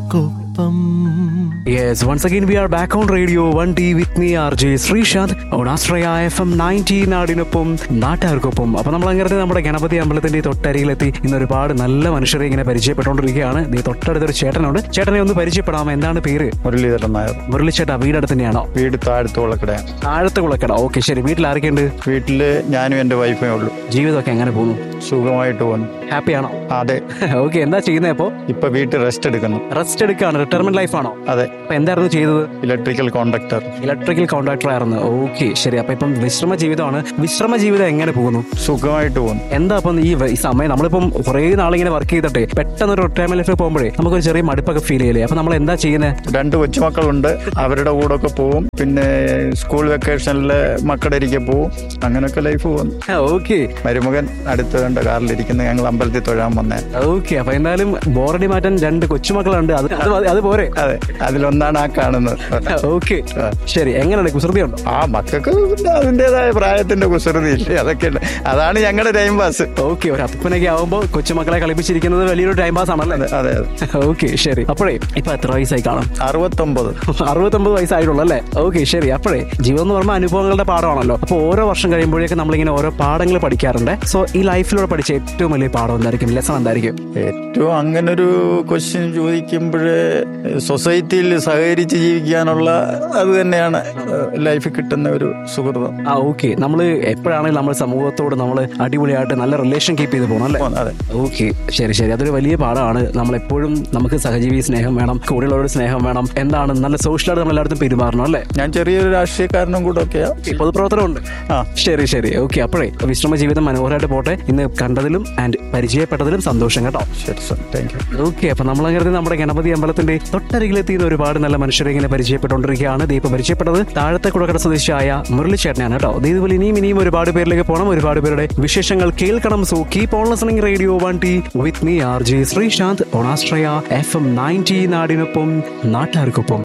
നാട്ടാർക്കൊപ്പം Yes, once again we are back on radio 1D with me RJ Sreesanth on Astraya FM 19 നാടിനൊപ്പം നാട്ടുകാർക്കൊപ്പം അപ്പൊ നമ്മൾ അങ്ങനെ നമ്മുടെ ഗണപതി അമ്പലത്തിന്റെ തൊട്ടരികിലെത്തി ഇന്ന് ഒരുപാട് നല്ല മനുഷ്യരെ ഇങ്ങനെ പരിചയപ്പെട്ടുകൊണ്ടിരിക്കുകയാണ് നീ തൊട്ടടുത്തൊരു ചേട്ടനുണ്ട് ചേട്ടനെ ഒന്ന് പരിചയപ്പെടാമോ എന്താണ് പേര് മുരളീധരൻ നായർ മുരളിച്ചേട്ടാ വീടടുത്ത് തന്നെയാണോ വീട് താഴത്ത് കുളക്കടയാണ് താഴത്തെ കുളക്കട ഓക്കെ ശരി വീട്ടിൽ ആരൊക്കെയുണ്ട് വീട്ടില് ഞാനും എൻ്റെ വൈഫേ ഉള്ളൂ ജീവിതമൊക്കെ എങ്ങനെ പോകുന്നു സുഖമായിട്ട് പോകുന്നു ഹാപ്പിയാണോ അതെ ഓക്കെ എന്താ ചെയ്യുന്നത് അപ്പോ ഇപ്പൊ വീട്ടിൽ റെസ്റ്റ് എടുക്കുന്നു റെസ്റ്റ് എടുക്കുകയാണ് റിട്ടയർമെന്റ് ലൈഫ് ആണോ അതെ അപ്പൊ എന്തായിരുന്നു ചെയ്തത് ഇലക്ട്രിക്കൽ കോൺട്രാക്ടർ ഇലക്ട്രിക്കൽ കോൺട്രാക്ടർ ആയിരുന്നു ഓക്കെ ശരി അപ്പൊ ഇപ്പം വിശ്രമ ജീവിതമാണ് വിശ്രമ ജീവിതം എങ്ങനെ പോകുന്നു സുഖമായിട്ട് പോകുന്നു എന്താ അപ്പം ഈ വ- ഈ സമയം നമ്മളിപ്പം കുറേ നാളിങ്ങനെ വർക്ക് ചെയ്തിട്ട് പെട്ടെന്ന് ഒരു റിട്ടയർമെന്റ് ലൈഫ് പോകുമ്പോഴേ നമുക്കൊരു ചെറിയ മടുപ്പൊക്കെ ഫീൽ ചെയ്യില്ലേ അപ്പൊ നമ്മൾ എന്താ ചെയ്യുന്നത് രണ്ട് കൊച്ചുമക്കളുണ്ട് അവരുടെ കൂടെ ഒക്കെ പോവും പിന്നെ സ്കൂൾ വെക്കേഷനിൽ മക്കടരിക്കെ പോവും അങ്ങനെയൊക്കെ ലൈഫ് പോകുന്നു ഓക്കെ മരുമകൻ അടുത്ത് കണ്ട കാറിലിരിക്കുന്ന ഞങ്ങൾ അമ്പലത്തിൽ തൊഴാൻ വന്നേ ഓക്കെ അപ്പൊ എന്തായാലും ബോറടി മാറ്റാൻ രണ്ട് കൊച്ചുമക്കളുണ്ട് അത് അത് മതി- അത് പോരെ അതെ അതിലൊന്നാണ് ആ കാണുന്നത് ഓക്കെ ശരി എങ്ങനെയാണ് കുസൃതി ഉണ്ടോ ആ മക്കൾക്ക് പിന്നെ അതിൻ്റെതായ പ്രായത്തിന്റെ കുസൃതി ഇല്ലേ അതൊക്കെ ഉണ്ട് അതാണ് ഞങ്ങളുടെ ടൈം പാസ് ഓക്കെ ഒരു അപ്പനൊക്കെ ആവുമ്പോൾ കൊച്ചുമക്കളെ കളിപ്പിച്ചിരിക്കുന്നത് വലിയൊരു ടൈം പാസ് ആണല്ലേ അതെ അതെ ഓക്കെ ശരി അപ്പോഴേ ഇപ്പൊ എത്ര വയസ്സായി കാണും അറുപത്തൊമ്പത് അറുപത്തൊമ്പത് വയസ്സായിട്ടുള്ളൂ അല്ലേ ഓക്കെ ശരി അപ്പോഴേ ജീവിതം എന്ന് പറയുമ്പോൾ അനുഭവങ്ങളുടെ പാഠമാണല്ലോ അപ്പോൾ ഓരോ വർഷം കഴിയുമ്പോഴേക്കും നമ്മളിങ്ങനെ ഓരോ പാഠങ്ങൾ പഠിക്കാറുണ്ട് സോ ഈ ലൈഫിലൂടെ പഠിച്ച ഏറ്റവും വലിയ പാഠം എന്തായിരിക്കും ലെസൺ എന്തായിരിക്കും ഏറ്റവും അങ്ങനൊരു ക്വസ്റ്റ്യൻ ചോദിക്കുമ്പോൾ സൊസൈറ്റിയിൽ സഹകരിച്ച് ജീവിക്കാനുള്ള അത് തന്നെയാണ് ലൈഫിൽ കിട്ടുന്ന ഒരു സുഹൃതം ആ ഓക്കെ നമ്മൾ എപ്പോഴാണെങ്കിലും നമ്മൾ സമൂഹത്തോട് നമ്മൾ അടിപൊളിയായിട്ട് നല്ല റിലേഷൻ കീപ്പ് ചെയ്ത് പോകണം അല്ലേ അതെ ഓക്കെ ശരി ശരി അതൊരു വലിയ പാഠമാണ് നമ്മൾ എപ്പോഴും നമുക്ക് സഹജീവി സ്നേഹം വേണം കൂടെയുള്ളവരുടെ സ്നേഹം വേണം എന്താണ് നല്ല സോഷ്യലായിട്ട് നമ്മൾ എല്ലായിടത്തും പെരുമാറണം അല്ലേ ഞാൻ ചെറിയൊരു രാഷ്ട്രീയക്കാരനും കൂടെ ഒക്കെയാ ഈ പൊതുപ്രവർത്തനമുണ്ട് ആ ശരി ശരി ഓക്കെ അപ്പോഴേ വിശ്രമ ജീവിതം മനോഹരമായിട്ട് പോട്ടെ ഇന്ന് കണ്ടതിലും ആൻഡ് പരിചയപ്പെട്ടതിലും സന്തോഷം കേട്ടോ ശരി സർ താങ്ക് യു ഓക്കെ അപ്പൊ നമ്മൾ അങ്ങനെ നമ്മുടെ ഗണപതി അമ്പലത്തിന്റെ തൊട്ടരികിലെത്തിയ ഒരുപാട് നല്ല മനുഷ്യരെ ഇങ്ങനെ പരിചയപ്പെട്ടുകൊണ്ടിരിക്കുകയാണ് ദീപം പരിചയപ്പെട്ടത് താഴത്തെ കുടക്കട സ്വദേശിയായ മുരളിച്ചേട്ടനാണ് കേട്ടോ ദേ ഇതുപോലെ ഇനിയും ഇനിയും ഒരുപാട് പേരിലേക്ക് പോകണം ഒരുപാട് പേരുടെ വിശേഷങ്ങൾ കേൾക്കണം so keep on listening radio one T with me R J Sreesanth ഓണാസ്ട്രയ എഫ് എം നയൻറ്റി നാടിനൊപ്പം നാട്ടുകാർക്കൊപ്പം